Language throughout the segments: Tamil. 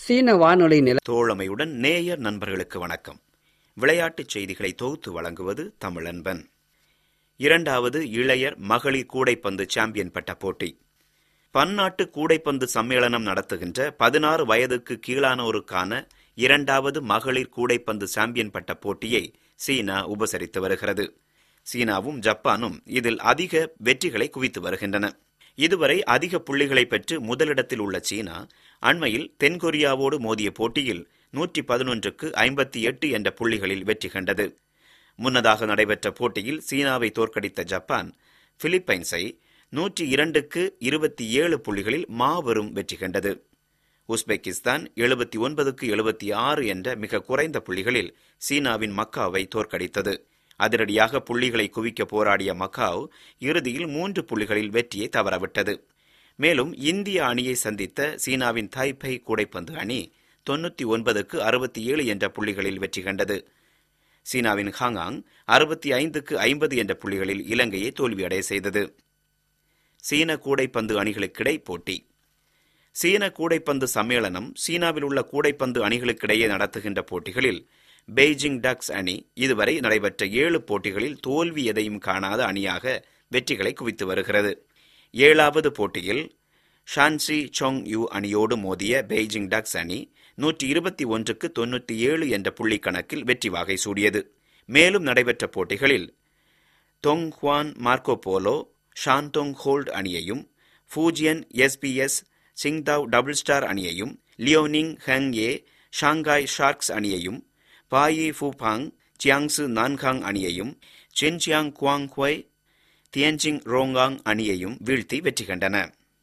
சீன வானொலி நில தோழமையுடன் நேயர் நண்பர்களுக்கு வணக்கம் விளையாட்டுச் செய்திகளை தொகுத்து வழங்குவது தமிழன்பன் இரண்டாவது இளையர் மகளிர் கூடைப்பந்து சாம்பியன் பட்ட போட்டி பன்னாட்டு கூடைப்பந்து சம்மேளனம் நடத்துகின்ற பதினாறு வயதுக்கு கீழானோருக்கான இரண்டாவது மகளிர் கூடைப்பந்து சாம்பியன் பட்ட போட்டியை சீனா உபசரித்து வருகிறது சீனாவும் ஜப்பானும் இதில் அதிக வெற்றிகளை குவித்து வருகின்றன இதுவரை அதிக புள்ளிகளை பெற்று முதலிடத்தில் உள்ள சீனா அண்மையில் தென்கொரியாவோடு மோதிய போட்டியில் நூற்றி பதினொன்றுக்கு ஐம்பத்தி எட்டு என்ற புள்ளிகளில் வெற்றி கண்டது முன்னதாக நடைபெற்ற போட்டியில் சீனாவை தோற்கடித்த ஜப்பான் பிலிப்பைன்ஸை நூற்றி இரண்டுக்கு இருபத்தி ஏழு புள்ளிகளில் மாபெரும் வெற்றி கண்டது உஸ்பெகிஸ்தான் எழுபத்தி ஒன்பதுக்கு எழுபத்தி ஆறு என்ற மிக குறைந்த புள்ளிகளில் சீனாவின் மக்காவை தோற்கடித்தது அதிரடியாக புள்ளிகளை குவிக்க போராடிய மக்காவ் இறுதியில் மூன்று புள்ளிகளில் வெற்றியை தவறவிட்டது மேலும் இந்திய அணியை சந்தித்த சீனாவின் தைப்பை கூடைப்பந்து அணி தொன்னூத்தி ஒன்பதுக்கு அறுபத்தி ஏழு என்ற புள்ளிகளில் வெற்றி கண்டது சீனாவின் ஹாங்காங் அறுபத்தி ஐந்துக்கு ஐம்பது என்ற புள்ளிகளில் இலங்கையை தோல்வியடைய செய்தது சீன கூடைப்பந்து அணிகளுக்கிடை போட்டி சீன கூடைப்பந்து சம்மேளனம் சீனாவில் உள்ள கூடைப்பந்து அணிகளுக்கிடையே நடத்துகின்ற போட்டிகளில் பெய்ஜிங் டக்ஸ் அணி இதுவரை நடைபெற்ற ஏழு போட்டிகளில் தோல்வி எதையும் காணாத அணியாக வெற்றிகளை குவித்து வருகிறது ஏழாவது போட்டியில் ஷான்சி சொங் யூ அணியோடு மோதிய பெய்ஜிங் டக்ஸ் அணி நூற்றி இருபத்தி ஒன்றுக்கு தொன்னூற்றி ஏழு என்ற புள்ளி கணக்கில் வெற்றி வாகை சூடியது மேலும் நடைபெற்ற போட்டிகளில் Dongguan Marco Polo Shandong ஹோல்ட் அணியையும் Fujian SBS Qingdao Double Star அணியையும் லியோனிங் ஹெங் ஏ ஷாங்காய் ஷார்க்ஸ் அணியையும் பாயி ஃபூபாங் சியாங்சு நான்காங் அணியையும் சென்சியாங் குவாங் ஹுவை தியன்ஜிங் ரோங்காங் அணியையும் வீழ்த்தி வெற்றி கண்டன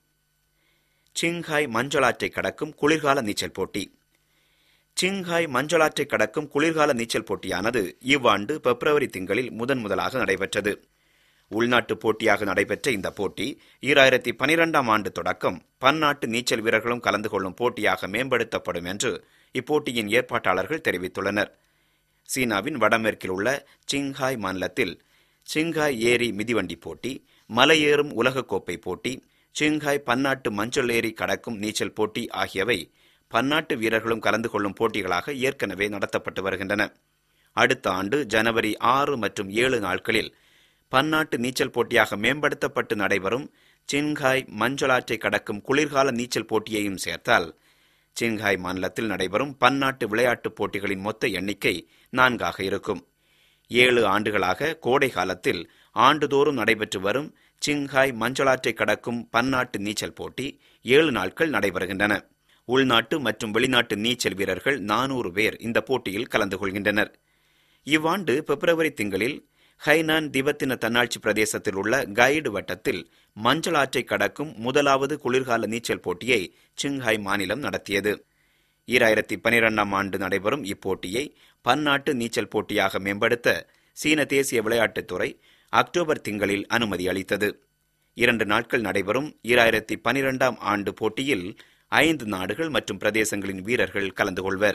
சிங்ஹாய் மஞ்சளாற்றை கடக்கும் குளிர்கால நீச்சல் போட்டி சிங்ஹாய் மஞ்சளாற்றை கடக்கும் குளிர்கால நீச்சல் போட்டியானது இவ்வாண்டு பிப்ரவரி திங்களில் முதன் முதலாக நடைபெற்றது உள்நாட்டு போட்டியாக நடைபெற்ற இந்த போட்டி ஈராயிரத்தி பனிரெண்டாம் ஆண்டு தொடக்கம் பன்னாட்டு நீச்சல் வீரர்களும் கலந்து கொள்ளும் போட்டியாக மேம்படுத்தப்படும் என்று இப்போட்டியின் ஏற்பாட்டாளர்கள் தெரிவித்துள்ளனர் சீனாவின் வடமேற்கில் உள்ள சிங்ஹாய் மாநிலத்தில் சிங்ஹாய் ஏரி மிதிவண்டி போட்டி மலையேறும் உலகக்கோப்பை போட்டி சிங்ஹாய் பன்னாட்டு மஞ்சள் ஏரி கடக்கும் நீச்சல் போட்டி ஆகியவை பன்னாட்டு வீரர்களும் கலந்து கொள்ளும் போட்டிகளாக ஏற்கனவே நடத்தப்பட்டு வருகின்றன அடுத்த ஆண்டு ஜனவரி ஆறு மற்றும் ஏழு நாட்களில் பன்னாட்டு நீச்சல் போட்டியாக மேம்படுத்தப்பட்டு நடைபெறும் சின்ஹாய் மஞ்சளாற்றை கடக்கும் குளிர்கால நீச்சல் போட்டியையும் சேர்த்தால் சின்ஹாய் மாநிலத்தில் நடைபெறும் பன்னாட்டு விளையாட்டுப் போட்டிகளின் மொத்த எண்ணிக்கை நான்காக இருக்கும் ஏழு ஆண்டுகளாக கோடை காலத்தில் ஆண்டுதோறும் நடைபெற்று வரும் சிங்ஹாய் மஞ்சளாற்றை கடக்கும் பன்னாட்டு நீச்சல் போட்டி ஏழு நாட்கள் நடைபெறுகின்றன உள்நாட்டு மற்றும் வெளிநாட்டு நீச்சல் வீரர்கள் நானூறு பேர் இந்த போட்டியில் கலந்து கொள்கின்றனர் இவ்வாண்டு பிப்ரவரி திங்களில் ஹைனான் திபெத்தின தன்னாட்சி பிரதேசத்தில் உள்ள கைடு வட்டத்தில் மஞ்சள் ஆற்றை கடக்கும் முதலாவது குளிர்கால நீச்சல் போட்டியை சிங்ஹாய் மாநிலம் நடத்தியது ஈராயிரத்தி பனிரெண்டாம் ஆண்டு நடைபெறும் இப்போட்டியை பன்னாட்டு நீச்சல் போட்டியாக மேம்படுத்த சீன தேசிய விளையாட்டுத்துறை அக்டோபர் திங்களில் அனுமதி அளித்தது இரண்டு நாட்கள் நடைபெறும் ஈராயிரத்தி பனிரெண்டாம் ஆண்டு போட்டியில் ஐந்து நாடுகள் மற்றும் பிரதேசங்களின் வீரர்கள் கலந்து கொள்வர்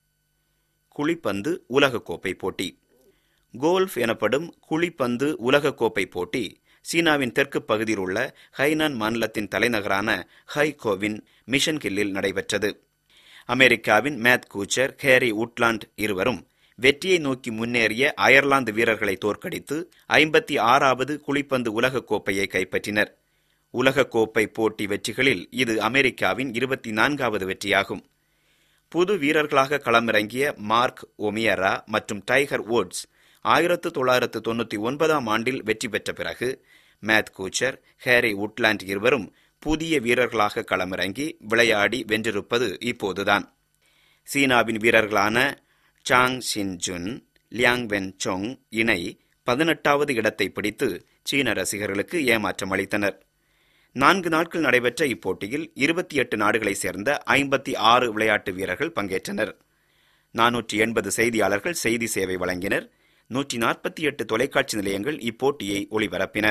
குழிப்பந்து உலகக்கோப்பை போட்டி கோல்ஃப் எனப்படும் குழிப்பந்து உலகக்கோப்பை போட்டி சீனாவின் தெற்கு பகுதியில் உள்ள ஹைனான் மாநிலத்தின் தலைநகரான ஹைகோவின் மிஷன் கில்லில் நடைபெற்றது அமெரிக்காவின் மேத் கூச்சர் ஹேரி உட்லாண்ட் இருவரும் வெற்றியை நோக்கி முன்னேறிய அயர்லாந்து வீரர்களை தோற்கடித்து ஐம்பத்தி ஆறாவது குழிப்பந்து உலகக்கோப்பையை கைப்பற்றினர் உலகக்கோப்பை போட்டி வெற்றிகளில் இது அமெரிக்காவின் இருபத்தி நான்காவது வெற்றியாகும் புது வீரர்களாக களமிறங்கிய மார்க் ஒமியரா மற்றும் டைகர் வுட்ஸ் ஆயிரத்து தொள்ளாயிரத்து தொண்ணூற்றி ஒன்பதாம் ஆண்டில் வெற்றி பெற்ற பிறகு மேத் கூச்சர் ஹேரி உட்லாண்ட் இருவரும் புதிய வீரர்களாக களமிறங்கி விளையாடி வென்றிருப்பது இப்போதுதான் சீனாவின் வீரர்களான Chang Xin Jun Liang Wen Song இணை பதினெட்டாவது இடத்தை பிடித்து சீன ரசிகர்களுக்கு ஏமாற்றம் அளித்தனர் நான்கு நாட்கள் நடைபெற்ற இப்போட்டியில் இருபத்தி எட்டு நாடுகளைச் சேர்ந்த ஐம்பத்தி ஆறு விளையாட்டு வீரர்கள் பங்கேற்றனர் நானூற்றி எண்பது செய்தியாளர்கள் செய்தி சேவை வழங்கினர் நூற்றி நாற்பத்தி எட்டு தொலைக்காட்சி நிலையங்கள் இப்போட்டியை ஒளிபரப்பின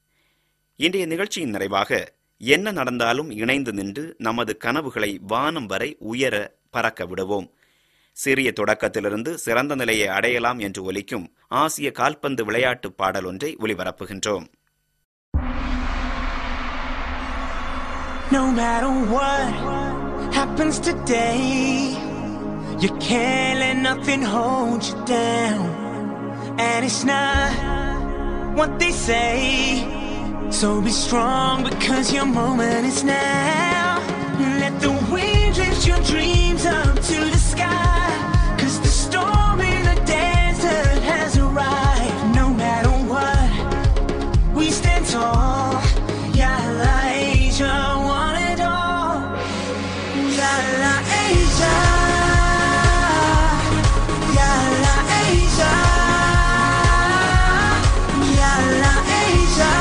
இன்றைய நிகழ்ச்சியின் நிறைவாக என்ன நடந்தாலும் இணைந்து நின்று நமது கனவுகளை வானம் வரை உயர பறக்க விடுவோம் சிறிய தொடக்கத்திலிருந்து சிறந்த நிலையை அடையலாம் என்று ஒலிக்கும் ஆசிய கால்பந்து விளையாட்டு பாடல் ஒன்றை ஒளிபரப்புகின்றோம் No matter what, happens today. You can't let nothing hold you down. And it's not what they say. So be strong because your moment is now. Let the wind lift your dreams up to the sky. Cause the storm in the desert has arrived. No matter what, we stand tall. Yalla Asia, want it all. Yalla Asia. Yalla Asia. Yalla Asia.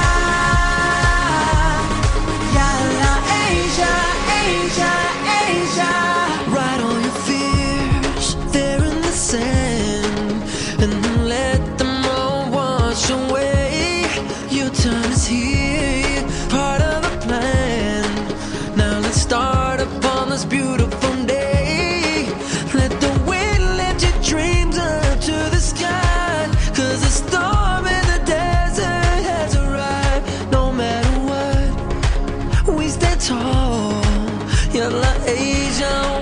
Yalla Asia, Asia, Asia. Write all your fears there in the sand and then let them all wash away. Your time is here, part of the plan. Now let's start upon this beautiful day. Let the wind lift your dreams up to the sky. Cause the storm in the desert has arrived. No matter what, we stand tall. Yalla Asia,